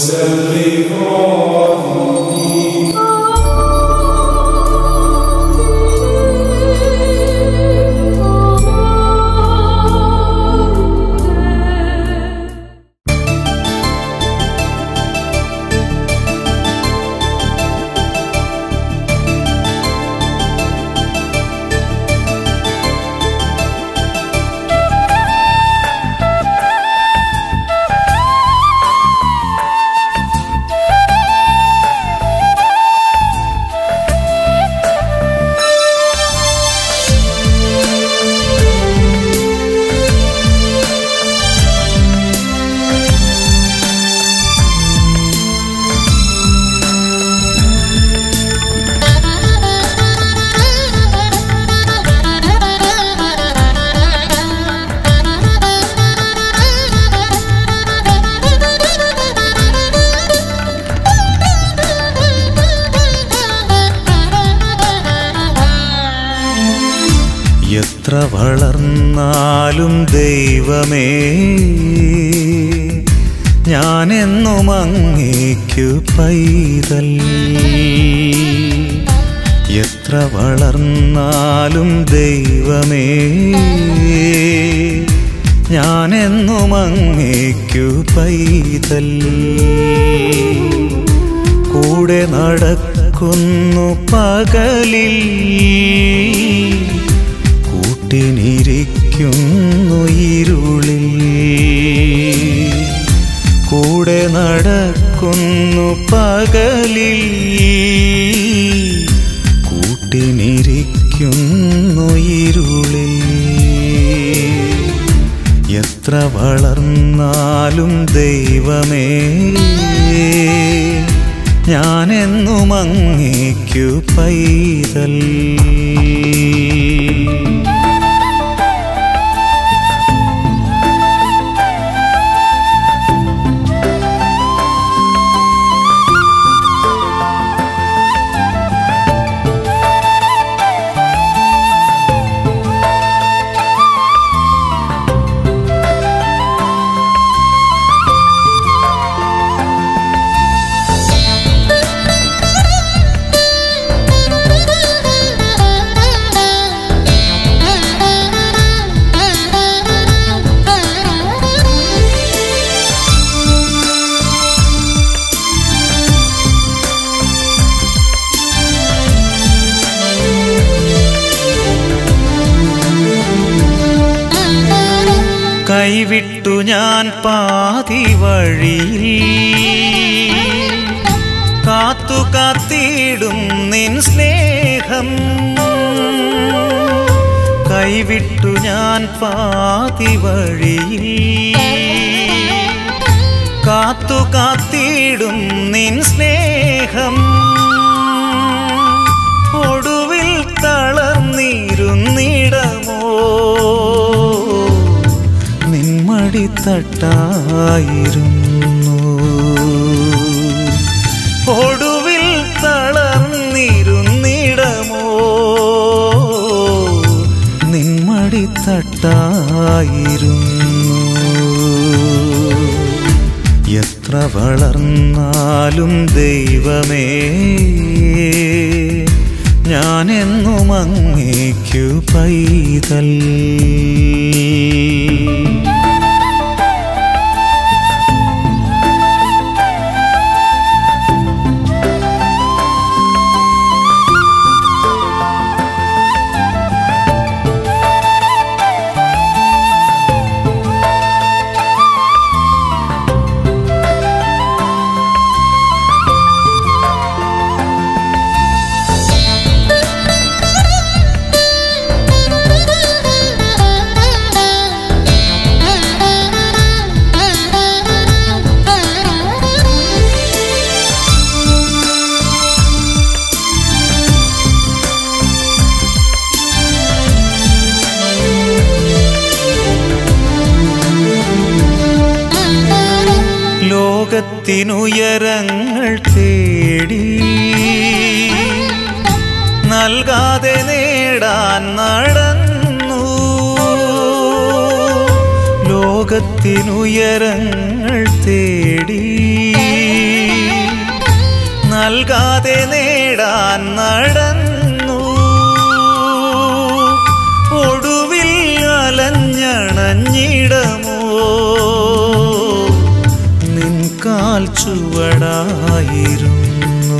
എത്ര വളർന്നാലും ദൈവമേ ഞാനെന്നും അങ്ങേക്കു പൈതൽ എത്ര വളർന്നാലും ദൈവമേ ഞാനെന്നും അങ്ങേക്കു പൈതൽ കൂടെ നടക്കുന്നു പകലിൽ കൂട്ടിനിരിക്കുന്നു ഇരുളിൽ കൂടെ നടക്കുന്നു പകലിൽ കൂട്ടിനിരിക്കുന്നു ഇരുളിൽ എത്ര വളർന്നാലും ദൈവമേ ഞാനെന്നും അങ്ങേക്കു പൈതൽ കൈവിട്ടു ഞാൻ പാതി വഴിയിൽ കാത്തു കാത്തിടും നിൻ സ്നേഹം കൈവിട്ടു ഞാൻ പാതി വഴിയിൽ കാത്തു കാത്തിടും നിൻ സ്നേഹം ഒടുവിൽ തളർന്നിരുന്നിടമോ നിന്മടിത്തട്ടായിരുന്നു ഒടുവിൽ തളർന്നിരുന്നിടമോ നിന്മടിത്തട്ടായിരുന്നു എത്ര വളർന്നാലും ദൈവമേ ഞാനെന്നും അങ്ങേക്കു പൈതൽ ലോകത്തിനുയരങ്ങൾ തേടി നൽകാതെ നേടാൻ നടന്നു ലോകത്തിനുയരങ്ങൾ തേടി നൽകാതെ നേടാൻ നടന്നു ഒടുവിൽ അലഞ്ഞണഞ്ഞിടമോ നിൻ കാൽ ചുവടായിരുന്നു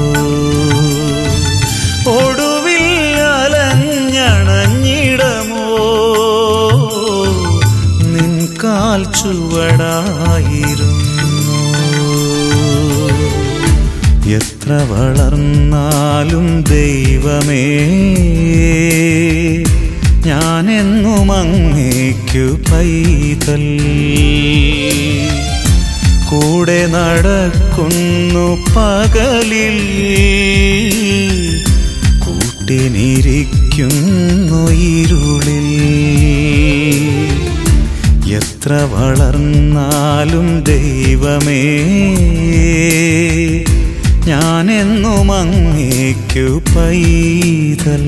ഒടുവിൽ അലഞ്ഞണഞ്ഞിടമോ നിൻ കാൽ ചുവടായിരുന്നു എത്ര വളർന്നാലും ദൈവമേ ഞാനെന്നും അങ്ങേക്കു പൈതൽ കൂടെ നടക്കുന്നു പകലിൽ കൂട്ടിനിരിക്കുന്നു ഇരുളിൽ എത്ര വളർന്നാലും ദൈവമേ ഞാനെന്നും അങ്ങേക്കു പൈതൽ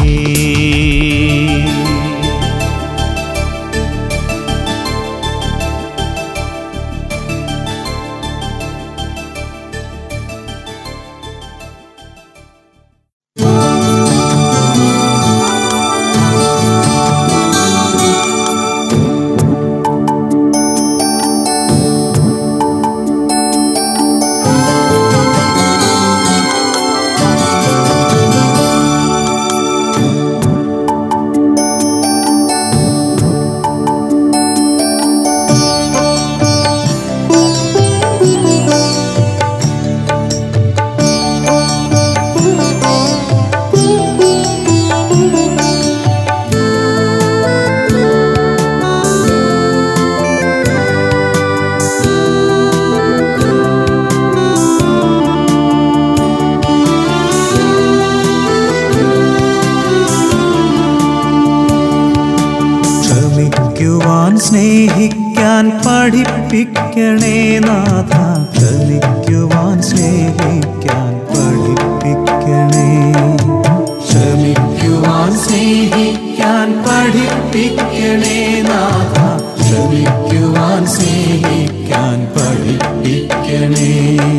ക്ഷമിക്കുവാൻ സ്നേഹിക്കാൻ പഠിപ്പിക്കണേ നാഥ ക്ഷമിക്കുവാൻ സ്നേഹിക്കാൻ പഠിപ്പിക്കണേ ക്ഷമിക്കുവാൻ സ്നേഹിക്കാൻ പഠിപ്പിക്കണേ നാഥ ക്ഷമിക്കുവാൻ സ്നേഹിക്കാൻ പഠിപ്പിക്കണേ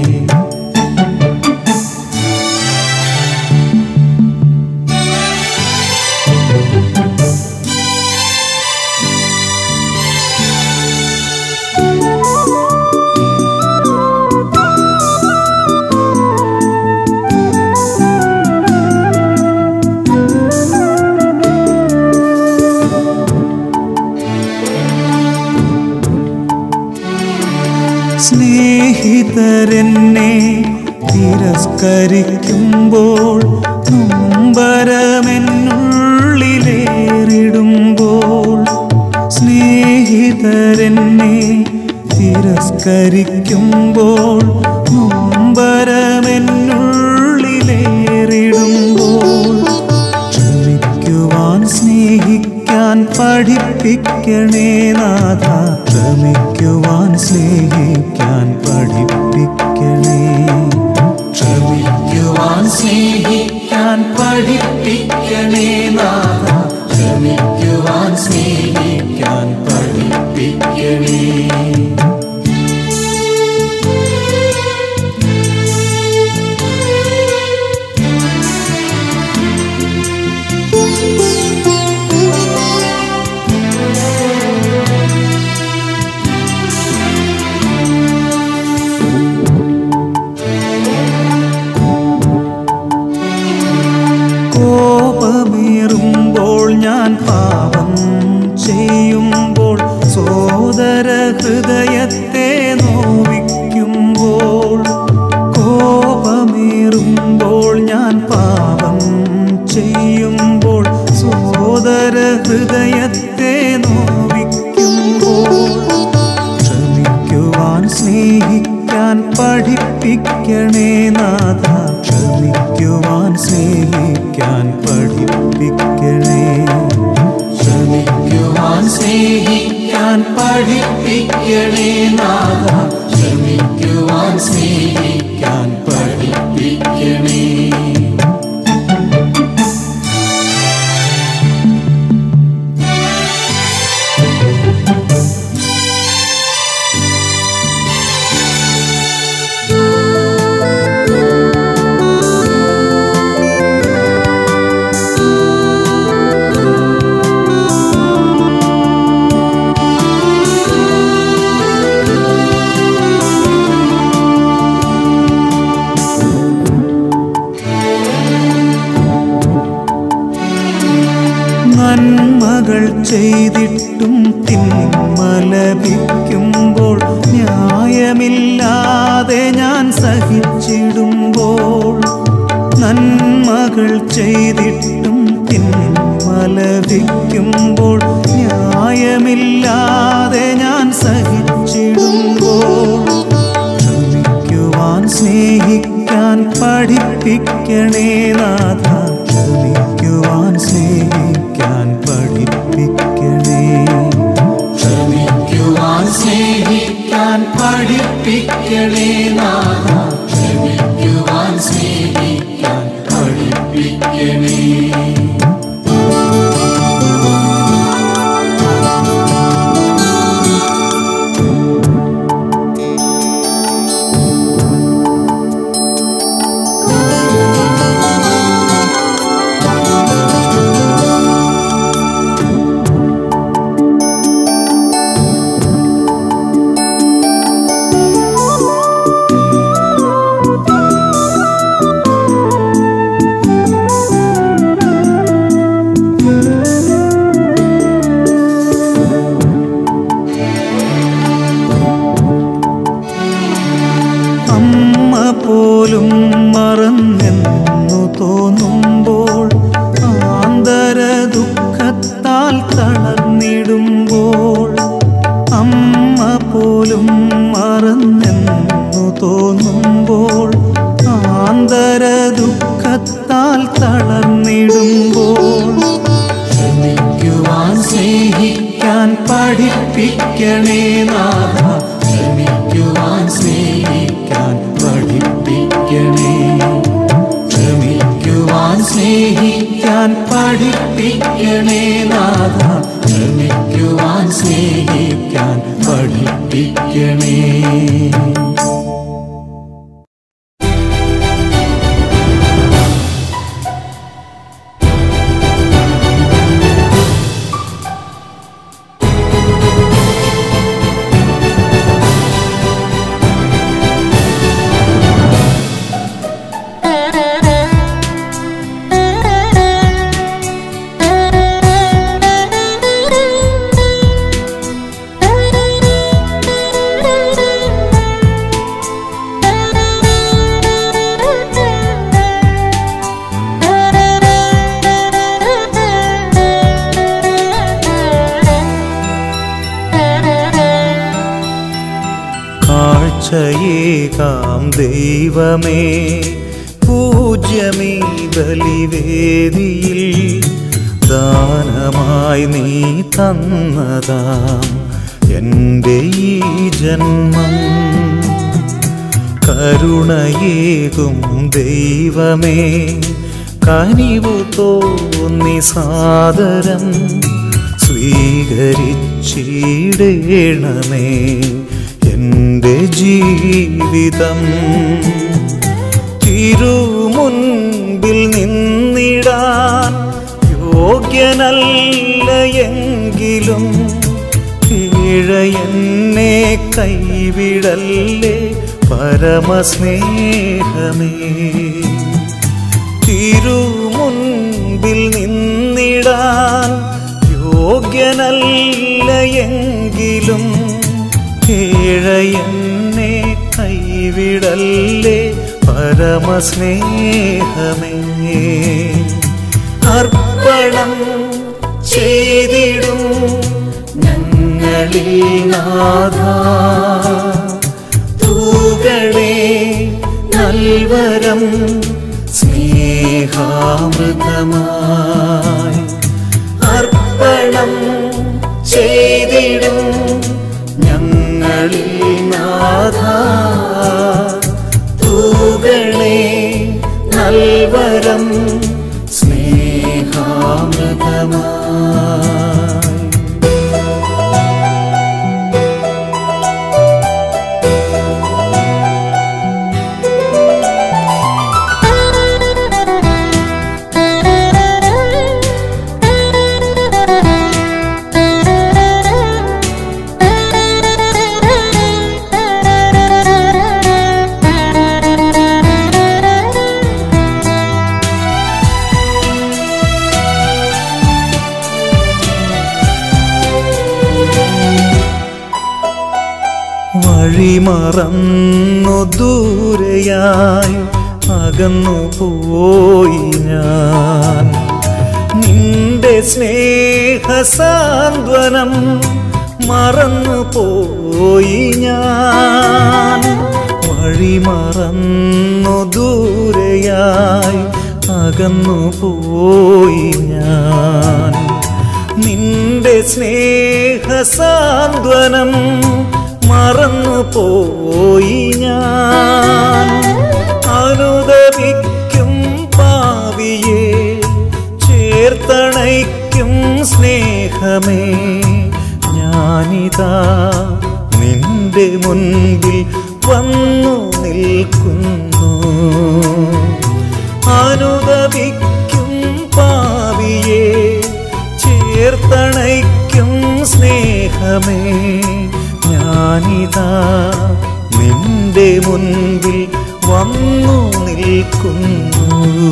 സ്നേഹിതരെന്നെ തിരസ്കരിക്കുമ്പോൾ നൊമ്പരമെന്നുള്ളിലേറിടുമ്പോൾ സ്നേഹിതരെന്നെ തിരസ്കരിക്കുമ്പോൾ നൊമ്പരമെന്നുള്ളിലേറിടുമ്പോൾ ക്ഷമിക്കുവാൻ സ്നേഹിക്കാൻ പഠിപ്പിക്കണേ നാഥ ക്ഷമിക്കുവാൻ സ്നേഹിക്കാൻ പഠിപ്പിക്കണേ ക്ഷമിക്കുവാൻ സ്നേഹിക്കാൻ പഠിപ്പിക്കണേ നാഥ ക്ഷമിക്കുവാൻ സ്നേഹിക്കാൻ പഠിപ്പിക്കണേ കോപമേറുമ്പോൾ ഞാൻ പാപം ചെയ്യുമ്പോൾ സോദര ഹൃദയത്തെ നോവിക്കുമ്പോൾ കോപമേറുമ്പോൾ ഞാൻ പാപം ചെയ്യുമ്പോൾ സോദര ഹൃദയത്തെ നോവിക്കുമ്പോൾ ക്ഷമിക്കുവാൻ സ്നേഹിക്കാൻ പഠിപ്പിക്കണേ നാഥ ക്ഷമിക്കുവാൻ സ്നേഹിക്കാൻ പഠിപ്പിക്കണേ ക്ഷമിക്കുവാൻ സ്നേഹിക്കാൻ പഠിപ്പിക്കണേ നാഥ ക്ഷമിക്കുവാൻ സ്നേഹിക്കാൻ പഠിപ്പിക്കണേ ും ചെയ്തിട്ടും തിന്മ ലഭിക്കുമ്പോൾ ന്യായമില്ലാതെ ഞാൻ സഹിച്ചിടുമ്പോൾ നന്മകൾ ചെയ്തിട്ടും തിന്മ ലഭിക്കുമ്പോൾ ന്യായമില്ലാതെ ഞാൻ സഹിച്ചിടുമ്പോൾ ക്ഷമിക്കുവാൻ സ്നേഹിക്കാൻ പഠിപ്പിക്കണേ നാഥ ക്ഷമിക്കുവാൻ സ്നേഹിക്കാൻ പഠിപ്പിക്കണേ ക്ഷമിക്കുവാൻ സ്നേഹിക്കാൻ പഠിപ്പിക്കണേ നാഥ ക്ഷമിക്കുവാൻ സ്നേഹിക്കാൻ പഠിപ്പിക്കണേ അമ്മ പോലും മറന്നെന്നു തോന്നുമ്പോൾ ആന്തര ദുഃഖത്താൽ തളർന്നിടുമ്പോൾ അമ്മ പോലും മറന്നെന്നു തോന്നുമ്പോൾ ആന്തര ദുഃഖത്താൽ തളർന്നിടുമ്പോൾ ക്ഷമിക്കുവാൻ സ്നേഹിക്കാൻ പഠിപ്പിക്കണേ നാഥ ക്ഷമിക്കുവാൻ സ്നേഹിക്കാൻ പഠിപ്പിക്കണേ ക്ഷമിക്കുവാൻ സ്നേഹിക്കാൻ പഠിപ്പിക്കണേ നാഥ ക്ഷമിക്കുവാൻ സ്നേഹിക്കാൻ പഠിപ്പിക്കണേ കാഴ്ചയേകാം ദൈവമേ പൂജ്യമീ ബലിവേദിയിൽ ദാനമായി നീ തന്നതാം എൻ്റെ ഈ ജന്മം കരുണയേകും ദൈവമേ കനിവു തോന്നി സാദരം സ്വീകരിച്ചിടേണമേ എൻ്റെ ജീവിതം തിരുമുൻപിൽ നിന്നിടാൻ യോഗ്യനല്ല എങ്കിലും കീഴയെന്നെ കൈവിടല്ലേ പരമസ്നേഹമേ തിരുമുൻപിൽ നിന്നിടാൻ യോഗ്യനല്ല എങ്കിലും കീഴയെന്നെ കൈവിടല്ലേ പരമസ്നേഹമേ അർപ്പണം ചെയ്തിടും ഞങ്ങളിൽ നാഥ തൂകളേ നൽവരം സ്നേഹാമൃതമായി അർപ്പണം ചെയ്തിടും ഞങ്ങളിൽ നാഥ തൂകളേ നൽവരം സ്നേഹാമൃതമായി Thank you. വഴിമറന്നു ദൂരെയായി അകന്നു പോയി ഞാൻ നിന്റെ സ്നേഹസാന്ത്വനം മറന്നു പോയി ഞാൻ വഴിമറന്നു ദൂരെയായി അകന്നു പോയി ഞാൻ നിന്റെ സ്നേഹസാന്ത്വനം മറന്നു പോയി ഞാൻ അനുദപിക്കും പാവിയെ ചേർത്തണയ്ക്കും സ്നേഹമേ ഞാനിതാ നിന്റെ മുൻപിൽ വന്നു നിൽക്കുന്നു അനുദപിക്കും പാവിയെ ചേർത്തണയ്ക്കും സ്നേഹമേ ഞാനിതാ നിന്റെ മുൻപിൽ വന്നു നിൽക്കുന്നു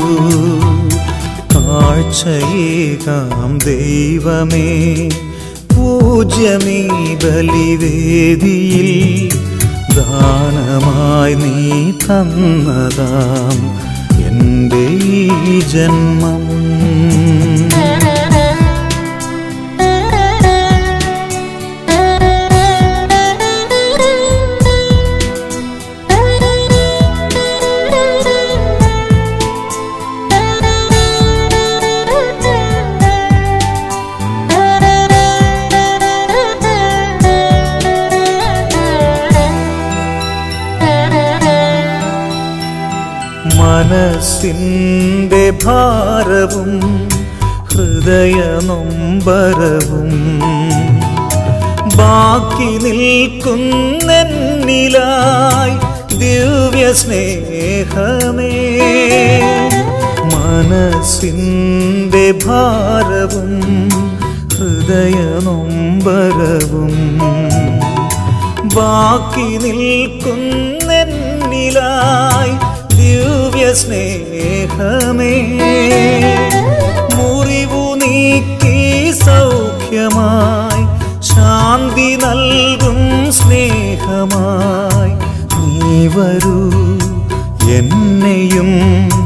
കാഴ്ചയേകാം ദൈവമേ പൂജ്യമീ ബലിവേദിയിൽ ദാനമായി നീ തന്നതാം എൻ്റെ ഈ ജന്മം മനസ്സിൻ്റെ ഭാരവും ഹൃദയ നൊമ്പരവും ബാക്കി നിൽക്കുന്നെന്നിലായി ദിവ്യ സ്നേഹമേ മനസ്സിൻ്റെ ഭാരവും ഹൃദയ നൊമ്പരവും ബാക്കി നിൽക്കുന്നെന്നിലായി ദിവ്യ സ്നേഹമേ മുറിവു നീക്കി സൗഖ്യമായി ശാന്തി നൽകും സ്നേഹമായി നീ വരൂ എന്നെയും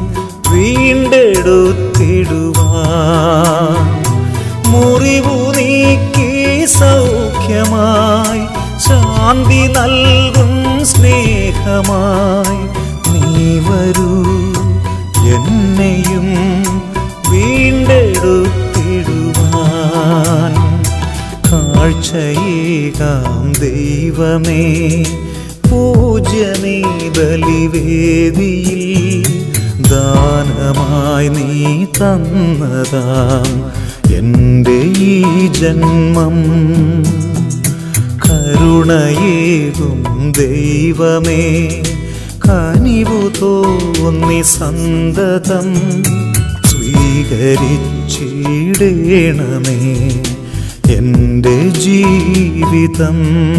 വീണ്ടെടുത്തിടുവാൻ മുറിവു നീക്കി സൗഖ്യമായി ശാന്തി നൽകും സ്നേഹമായി നീ വരൂ എന്നെയും വീണ്ടെടുത്തിടുവാൻ കാഴ്ചയേകാം ദൈവമേ പൂജ്യമേ ബലിവേദിയിൽ ദാനമായി നീ തന്നതാം എൻ്റെ ഈ ജന്മം കരുണയേകും ദൈവമേ കനിവു തോന്നി സന്തതം സ്വീകരിച്ചിടേണമേ എൻ്റെ ജീവിതം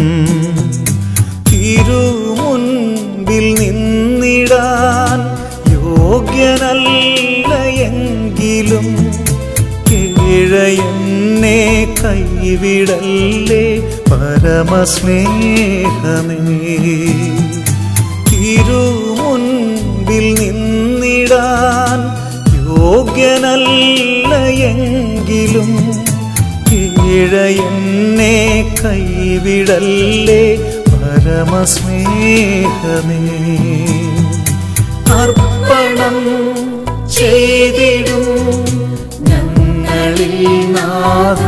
തിരുമുൻപിൽ നിന്നിടാൻ യോഗ്യനല്ല എങ്കിലും കീഴയെന്നെ കൈവിടല്ലേ പരമസ്നേഹമേ തിരുമുൻപിൽ നിന്നിടാൻ യോഗ്യനല്ല എങ്കിലും കീഴയെന്നെ കൈവിടല്ലേ പരമസ്നേഹമേ അർപ്പണം ചെയ്തിടും ഞങ്ങളിൽ നാഥ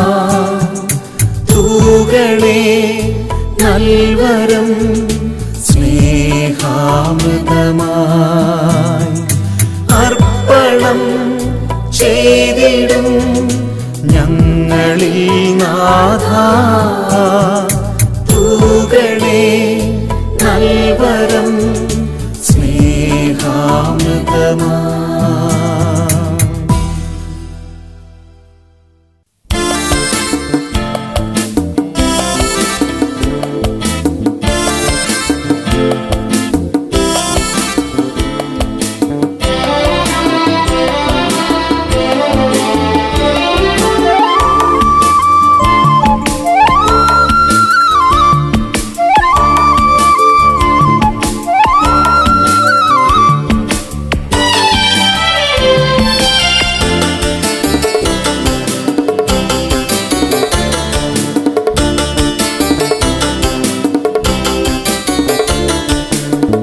തൂകളെ നൽവരം സ്നേഹാമൃതമായി അർപ്പണം ചെയ്തിടും ഞങ്ങളിൽ നാഥ തൂകളെ നൽവരം സ്നേഹാമൃതമായി Thank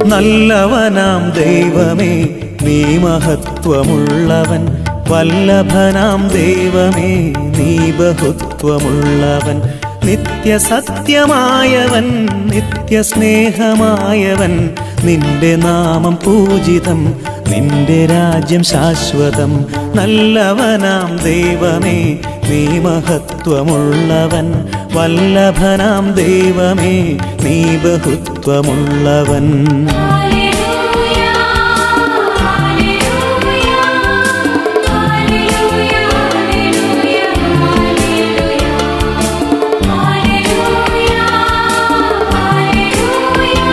നല്ലവനാം ദൈവമേ നീ മഹത്വമുള്ളവൻ വല്ലഭനാം ദൈവമേ നീ ബഹുത്വമുള്ളവൻ നിത്യസത്യമായവൻ നിത്യസ്നേഹമായവൻ നിന്റെ നാമം പൂജിതം നിന്റെ രാജ്യം ശാശ്വതം നല്ലവനാം ദൈവമേ നീ മഹത്വമുള്ളവൻ വല്ലഭനാം ദൈവമേ നീ ബഹുത്വമുള്ളവൻ ഹല്ലേലൂയ ഹല്ലേലൂയ ഹല്ലേലൂയ ഹല്ലേലൂയ ഹല്ലേലൂയ ഹല്ലേലൂയ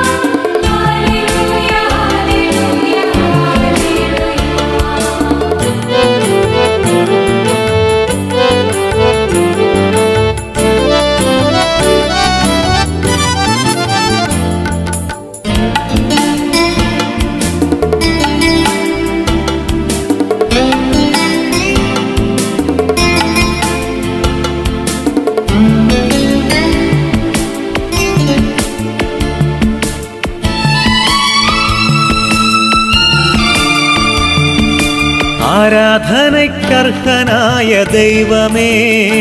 ആരാധനയ്ക്കർഹനായ ദൈവമേ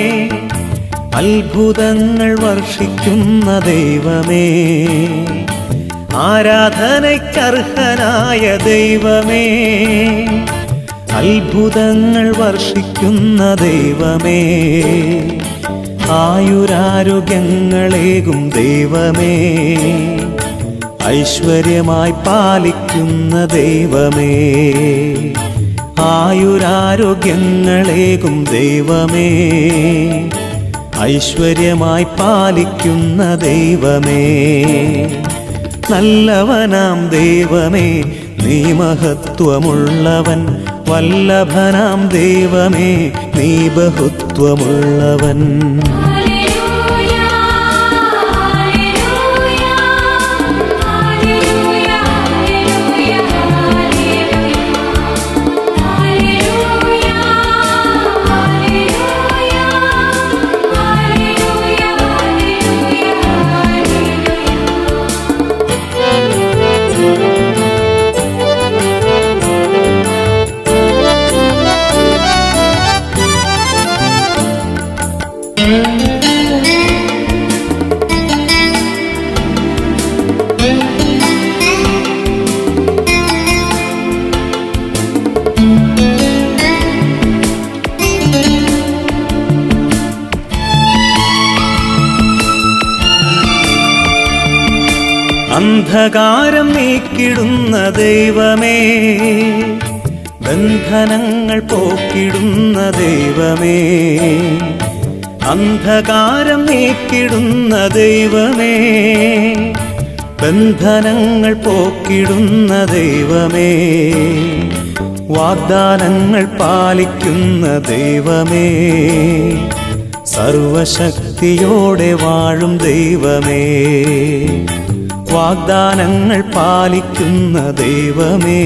അത്ഭുതങ്ങൾ വർഷിക്കുന്ന ദൈവമേ ആരാധനയ്ക്കർഹനായ ദൈവമേ അത്ഭുതങ്ങൾ വർഷിക്കുന്ന ദൈവമേ ആയുരാരോഗ്യങ്ങളേകും ദൈവമേ ഐശ്വര്യമായി പാലിക്കുന്ന ദൈവമേ ആയുരാരോഗ്യങ്ങളേകും ദൈവമേ ഐശ്വര്യമായി പാലിക്കുന്ന ദൈവമേ നല്ലവനാം ദൈവമേ നീ മഹത്വമുള്ളവൻ വല്ലഭനാം ദൈവമേ നീ ബഹുത്വമുള്ളവൻ ഹല്ലേലൂയ ഹല്ലേലൂയ ഹല്ലേലൂയ ഹല്ലേലൂയ ഹല്ലേലൂയ ഹല്ലേലൂയ അന്ധകാരം നീക്കിടുന്ന ദൈവമേ ബന്ധനങ്ങൾ പോക്കിടുന്ന ദൈവമേ അന്ധകാരം നീക്കിടുന്ന ദൈവമേ ബന്ധനങ്ങൾ പോക്കിടുന്ന ദൈവമേ വാഗ്ദാനങ്ങൾ പാലിക്കുന്ന ദൈവമേ സർവശക്തിയോടെ വാഴും ദൈവമേ വാഗ്ദാനങ്ങൾ പാലിക്കുന്ന ദൈവമേ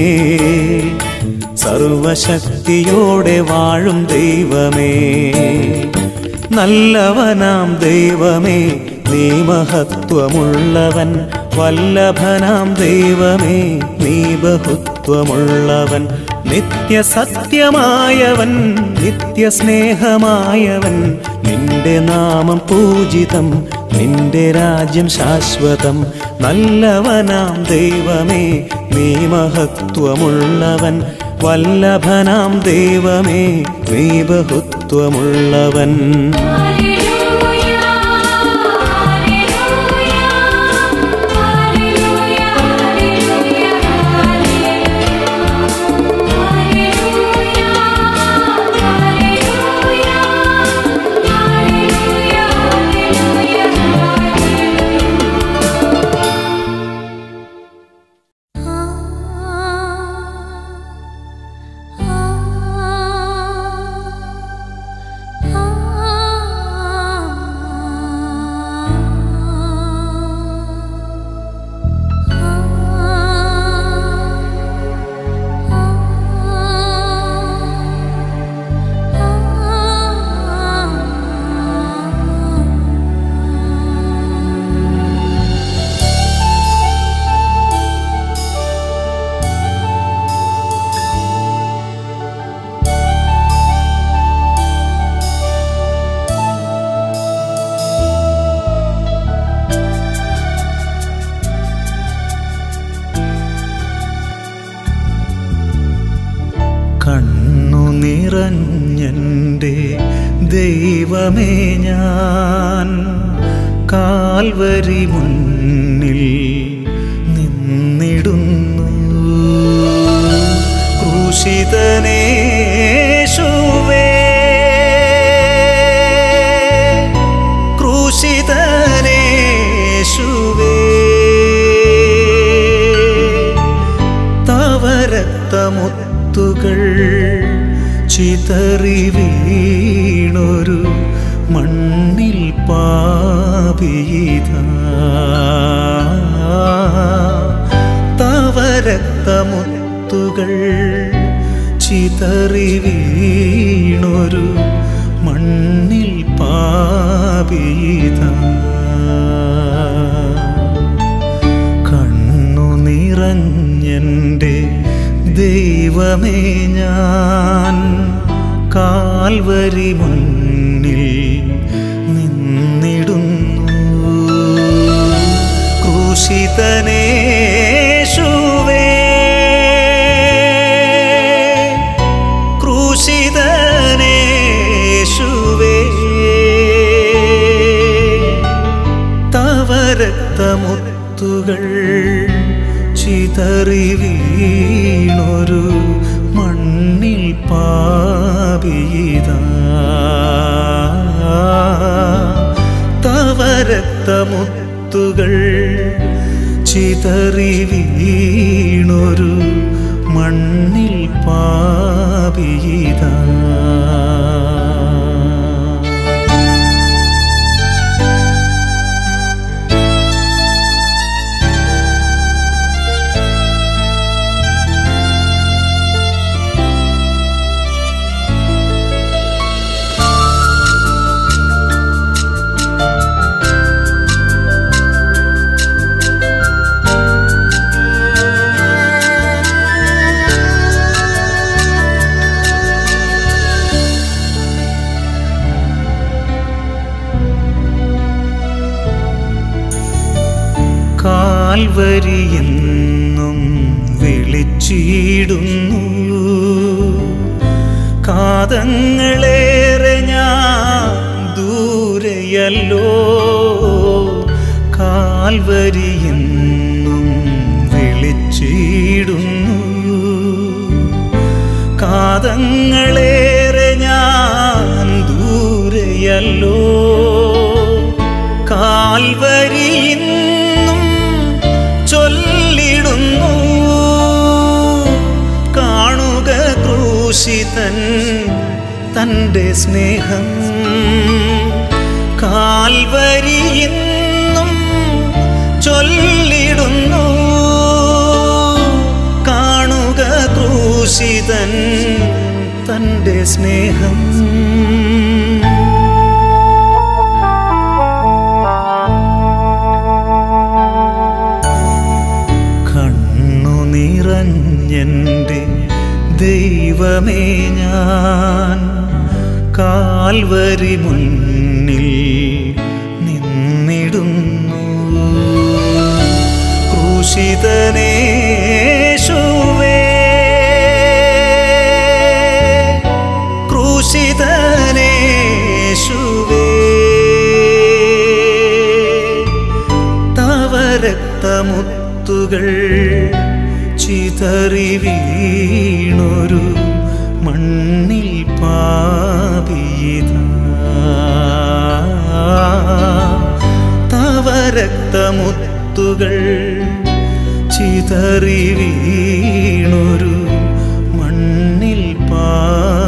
സർവശക്തിയോടെ വാഴും ദൈവമേ നല്ലവനാം ദൈവമേ നീ മഹത്വമുള്ളവൻ വല്ലഭനാം ദൈവമേ നീ ബഹുത്വമുള്ളവൻ നിത്യസത്യമായവൻ നിത്യസ്നേഹമായവൻ നിന്റെ നാമം പൂജിതം നിന്റെ രാജ്യം ശാശ്വതം നല്ലവനാം ദൈവമേ നീ മഹത്വമുള്ളവൻ വല്ലഭനാം ദൈവമേ നീ ബഹുത്വമുള്ളവൻ ഹല്ലേലൂയ ഹല്ലേലൂയ ഹല്ലേലൂയ ഹല്ലേലൂയ ഹല്ലേലൂയ ഹല്ലേലൂയ നിറഞ്ഞെൻ്റെ ദൈവമേ ഞാൻ കാൽവരി മുന്നിൽ നിന്നിടുന്നു ക്രൂശിതനേശുവേ ക്രൂശിതനേശുവേ തവരത്തമുത്തുകൾ ചിതറി വീണൊരു മണ്ണിൽ പാപീത തവരത്തമുത്തുകൾ ചിതറി വീണൊരു മണ്ണിൽ പാപീത കണ്ണു നിറഞ്ഞെൻ്റെ ദൈവമേ ഞാൻ കാൽവരി മുന്നിൽ നിന്നിടുന്നു ക്രൂശിതനേശുവേ ക്രൂശിതനേശുവേ തവരത്തമുത്തുകൾ ചിതറി വീണൊരു മണ്ണിൽ പാപീത തവരത്തമുത്തുകൾ ചിതറി വീണൊരു മണ്ണിൽ പാപീത കാൽവരിയെന്നും വിളിച്ചിടുന്നു കാതങ്ങളേറെ ഞാൻ ദൂരെയല്ലോ കാൽവരിയെന്നും വിളിച്ചിടുന്നു കാതങ്ങളേറെ ഞാൻ ദൂരെയല്ലോ കാൽവരിയിന്നും ചൊല്ലിടുന്നു കാണുക ക്രൂശിതൻ തൻ്റെ സ്നേഹം കാൽവരിയിന്നും ചൊല്ലിടുന്നു കാണുക ക്രൂശിതൻ തൻ്റെ സ്നേഹം കണ്ണു നിറഞ്ഞെൻ്റെ ദൈവമേ ഞാൻ കാൽവരി മുന്നിൽ നിന്നിടുന്നു ക്രൂശിതനേശുവേ ക്രൂശിതനേശുവേ തവരക്തമുത്തുകൾ ചിതറി വീണൊരു മണ്ണിൽ പാപീത തവരക്തമുത്തുകൾ ചിതറി വീണൊരു മണ്ണിൽ പാപീത